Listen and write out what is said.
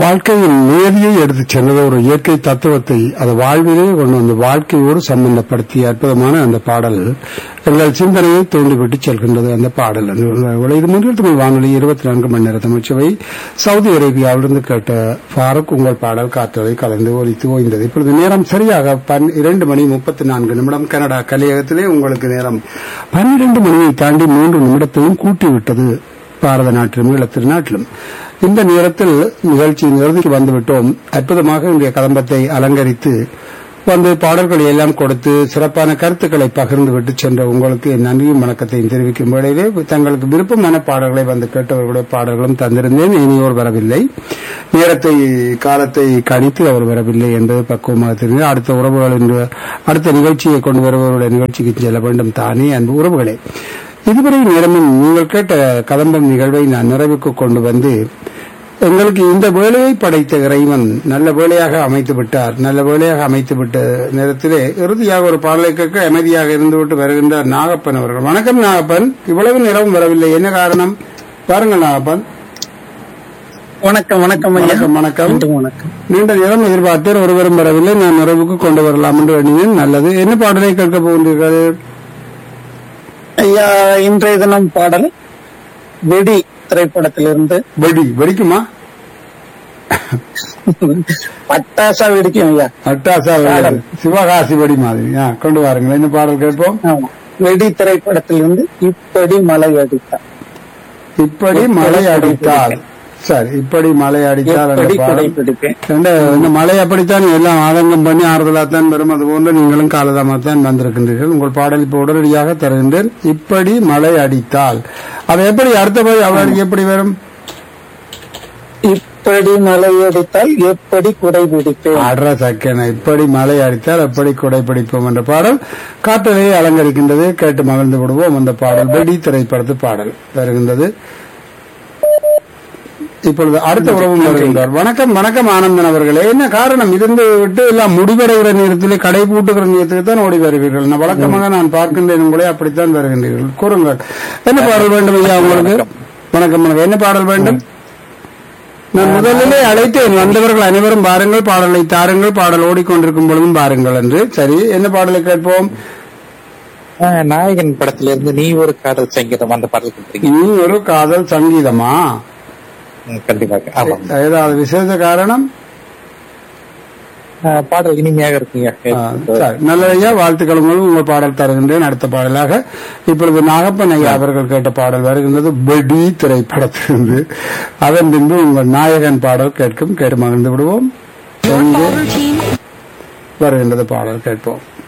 வாழ்க்கையின் நியதியை எடுத்துச் சென்றது ஒரு இயற்கை தத்துவத்தை அது வாழ்விலே கொண்டு வந்து வாழ்க்கையோடு சம்பந்தப்படுத்திய அற்புதமான அந்த பாடல் எங்கள் சிந்தனையை தூண்டிவிட்டு செல்கின்றது அந்த பாடல் என்று இது மூன்று தமிழ் வானொலி இருபத்தி நான்கு மணி நேர தமிழ்ச்சவை சவுதி அரேபியாவிலிருந்து கேட்ட ஃபாரூக் உங்கள் பாடல் காற்றலை கலந்து ஒலித்து ஓய்ந்தது இப்பொழுது நேரம் சரியாக பன்- இரண்டு மணி முப்பத்தி நான்கு நிமிடம் கனடா கலையகத்திலே உங்களுக்கு நேரம் பன்னிரண்டு மணியை தாண்டி மூன்று நிமிடத்தையும் கூட்டிவிட்டது பாரத நாட்டிலும் ஈழத்திருநாட்டிலும் இந்த நேரத்தில் நிகழ்ச்சியின் இறுதிக்கு வந்துவிட்டோம் அற்புதமாக இன்றைய கதம்பத்தை அலங்கரித்து வந்து பாடல்களை எல்லாம் கொடுத்து சிறப்பான கருத்துக்களை பகிர்ந்து விட்டு சென்ற உங்களுக்கு என் நன்றியும் வணக்கத்தையும் தெரிவிக்கும் வேளையிலே தங்களுக்கு விருப்பமான பாடல்களை வந்து கேட்டவர்களுடைய பாடல்களும் தந்திருந்தேன் இனியோர் வரவில்லை நேரத்தை காலத்தை கணித்து அவர் வரவில்லை என்பது பக்குவமாக தெரிந்தது அடுத்த உறவுகள் என்று அடுத்த நிகழ்ச்சியை கொண்டு வருபவருடைய நிகழ்ச்சிக்கு செல்ல வேண்டும் தானே அன்பு உறவுகளே இதுவரை நேரமும் நீங்கள் கேட்ட கதம்பம் நிகழ்வை நான் நிறைவுக்கு கொண்டு வந்து எங்களுக்கு இந்த வேலையை படைத்த இறைவன் நல்ல வேலையாக அமைத்து விட்டார் நல்ல வேலையாக அமைத்து விட்ட நேரத்திலே இறுதியாக ஒரு பாடலை கேட்க அமைதியாக இருந்துவிட்டு வருகின்றார் நாகப்பன் அவர்கள் வணக்கம் நாகப்பன் இவ்வளவு நேரம் வரவில்லை என்ன காரணம் பாருங்கள் நாகப்பன் வணக்கம் வணக்கம் ஐயா வணக்கம் வணக்கம் மீண்டும் வணக்கம் நீண்ட நேரம் எதிர்பார்த்தேன் ஒருவரும் வரவில்லை நான் நிறைவுக்கு கொண்டு வரலாம் என்று எண்ணினேன் நல்லது என்ன பாடலை கேட்க போகின்றீர்கள் ஐயா இன்றைய தினம் பாடல் வெடி திரைப்படத்திலிருந்து வெடி வெடிக்குமா பட்டாசா வெடிக்கும் ஐயா அட்டாசா பாடல். சிவகாசி வெடி மாதிரி ஆ, கொண்டு வாருங்கள் என்ன பாடல் கேட்போம் ஆமா. வெடி திரைப்படத்திலிருந்து இப்படி மழை அடித்தார் இப்படி மழை அடித்தால் சரி இப்படி மழை அடித்தால் அந்த எப்படி குடை பாடல் பிடிப்பேன் ரெண்டு, இந்த மழை அப்படித்தான் எல்லாம் ஆதங்கம் பண்ணி ஆறுதலாத்தான் வரும் அது போன்று நீங்களும் காலதாமத்தான் வந்திருக்கின்றீர்கள் உங்கள் பாடல் இப்போ உடனடியாக தருகின்றேன் இப்படி மழை அடித்தால் அது எப்படி அடுத்தபடி அவளுக்கு எப்படி வரும் இப்படி மழை அடித்தால் எப்படி குடை பிடிப்பேன் அட்ர சக்கன இப்படி மழை அடித்தால் எப்படி குடை பிடிப்போம் என்ற பாடல் காற்றலையை அலங்கரிக்கின்றது கேட்டு மகிழ்ந்து விடுவோம் அந்த பாடல் வெடி திரைப்படத்து பாடல் வருகின்றது இப்பொழுது அடுத்த உறவும் வருகின்றார் வணக்கம் வணக்கம் ஆனந்தன் அவர்களே என்ன காரணம் இருந்து விட்டு எல்லாம் முடிவடைகிற நேரத்திலே கடை பூட்டுகிற நேரத்துக்கு தான் ஓடி வருவீர்கள் நான் வழக்கமாக நான் பார்க்கின்றேன் உங்களே அப்படித்தான் வருகின்றீர்கள் கூறுங்கள் என்ன பாடல் வேண்டும் ஐயா உங்களுக்கு வணக்கம் வணக்கம் என்ன பாடல் வேண்டும் நான் முதலிலே அழைத்தேன் வந்தவர்கள் அனைவரும் பாருங்கள் பாடலை தாருங்கள் பாடல் ஓடிக்கொண்டிருக்கும் பொழுதும் பாருங்கள் என்று சரி என்ன பாடலை கேட்போம் ஆஹ் நாயகன் படத்துல இருந்து நீ ஒரு காதல் சங்கீதம் அந்த பாடல் கொடுத்துருக்கீங்க நீ ஒரு காதல் சங்கீதமா ம், கண்டிப்பாக ஆமாம் ஏதாவது விசேஷ காரணம் ஆஹ் பாடல் இனிமையாக இருக்குங்க ஆ, சரி. நல்ல ஐயா வாழ்த்துக்கள் உங்களுக்கு உங்கள் பாடல் தருகின்றேன் அடுத்த பாடலாக இப்பொழுது நாகப்பன் ஐயா அவர்கள் கேட்ட பாடல் வருகின்றது பெடி திரைப்படத்திலிருந்து அதன் பின்பு உங்கள் நாயகன் பாடல் கேட்கும் கேட்டு மகிழ்ந்து விடுவோம் எங்கே வருகின்றது பாடல் கேட்போம்